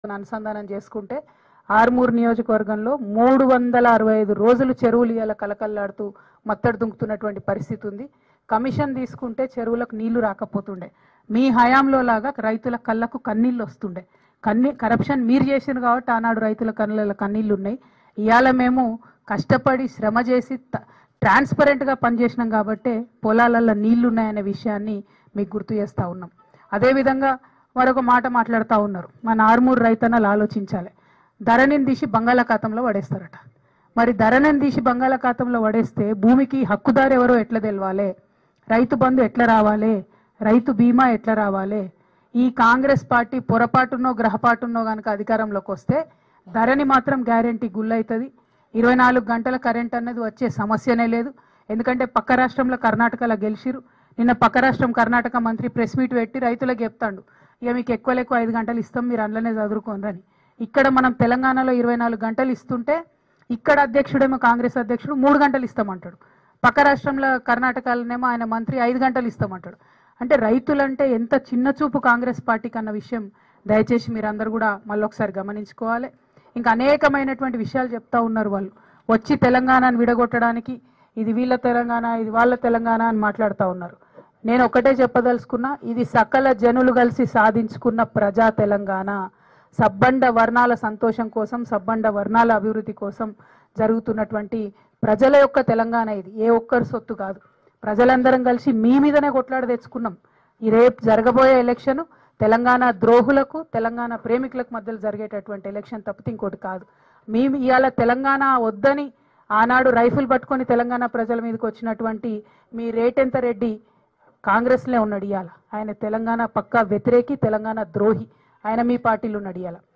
అనుసంధానం చేసుకుంటే ఆర్మూర్ నియోజకవర్గంలో మూడు వందల అరవై ఐదు రోజులు చెరువులు ఇవాళ కలకల్లాడుతూ మత్తడి దుంకుతున్నటువంటి పరిస్థితి ఉంది కమిషన్ తీసుకుంటే చెరువులకు నీళ్లు రాకపోతుండే మీ హయాంలో లాగా రైతుల కళ్ళకు కన్నీళ్ళు వస్తుండే కన్నీ కరప్షన్ మీరు చేసిండ్రు కాబట్టి ఆనాడు రైతుల కళ్ళ కన్నీళ్ళు ఉన్నాయి ఇవాళ మేము కష్టపడి శ్రమ చేసి త- ట్రాన్స్పరెంట్గా పనిచేసినాం కాబట్టే పొలాలలో నీళ్లు ఉన్నాయనే విషయాన్ని మీకు గుర్తు చేస్తూ ఉన్నాం అదేవిధంగా మరొక మాట మాట్లాడుతూ ఉన్నారు మన ఆర్మూర్ రైతన్నలు ఆలోచించాలి ధరణిని తీసి బంగాళాఖాతంలో పడేస్తారట మరి ధరణిని తీసి బంగాళాఖాతంలో పడేస్తే భూమికి హక్కుదారు ఎవరో ఎట్లా తెలవాలి రైతు బంధు ఎట్లా రావాలి రైతు బీమా ఎట్లా రావాలి ఈ కాంగ్రెస్ పార్టీ పొరపాటునో గ్రహపాటునో కనుక అధికారంలోకి వస్తే ధరణి మాత్రం గ్యారంటీ గుల్లవుతుంది ఇరవై నాలుగు గంటల కరెంట్ అన్నది వచ్చే సమస్యనే లేదు ఎందుకంటే పక్క రాష్ట్రంలో కర్ణాటకలో గెలిచిరు నిన్న పక్క రాష్ట్రం కర్ణాటక మంత్రి ప్రెస్ మీట్ పెట్టి రైతులకు చెప్తాడు ఇక మీకు ఎక్కువ ఎక్కువ ఐదు గంటలు ఇస్తాం మీరు అందులోనే చదువుకోండి ఇక్కడ మనం తెలంగాణలో ఇరవై నాలుగు గంటలు ఇస్తుంటే ఇక్కడ అధ్యక్షుడేమో కాంగ్రెస్ అధ్యక్షుడు మూడు గంటలు ఇస్తామంటాడు పక్క రాష్ట్రంలో కర్ణాటకలోనేమో ఆయన మంత్రి ఐదు గంటలు ఇస్తామంటాడు అంటే రైతులంటే ఎంత చిన్న చూపు కాంగ్రెస్ పార్టీకి అన్న విషయం దయచేసి మీరందరూ కూడా మళ్ళొకసారి గమనించుకోవాలి ఇంకా అనేకమైనటువంటి విషయాలు చెప్తా ఉన్నారు వాళ్ళు వచ్చి తెలంగాణను విడగొట్టడానికి ఇది వీళ్ళ తెలంగాణ ఇది వాళ్ళ తెలంగాణ అని మాట్లాడుతూ ఉన్నారు నేను ఒకటే చెప్పదలుచుకున్నా ఇది సకల జనులు కలిసి సాధించుకున్న ప్రజా తెలంగాణ సబ్బండ వర్ణాల సంతోషం కోసం సబ్బండ వర్ణాల అభివృద్ధి కోసం జరుగుతున్నటువంటి ప్రజల యొక్క తెలంగాణ ఇది ఏ ఒక్కరి సొత్తు కాదు ప్రజలందరం కలిసి మీ మీదనే కొట్లాడ తెచ్చుకున్నాం ఈ రేపు జరగబోయే ఎలక్షన్ తెలంగాణ ద్రోహులకు తెలంగాణ ప్రేమికులకు మధ్యలో జరిగేటటువంటి ఎలక్షన్ తప్పితే ఇంకోటి కాదు మీ ఇవాళ తెలంగాణ వద్దని ఆనాడు రైఫిల్ పట్టుకొని తెలంగాణ ప్రజల మీదకి వచ్చినటువంటి మీ రేటెంత రెడ్డి కాంగ్రెస్లే ఉన్నాడు ఇవాళ ఆయన తెలంగాణ పక్కా వ్యతిరేకి తెలంగాణ ద్రోహి ఆయన మీ పార్టీలో ఉన్నాడు ఇవాళ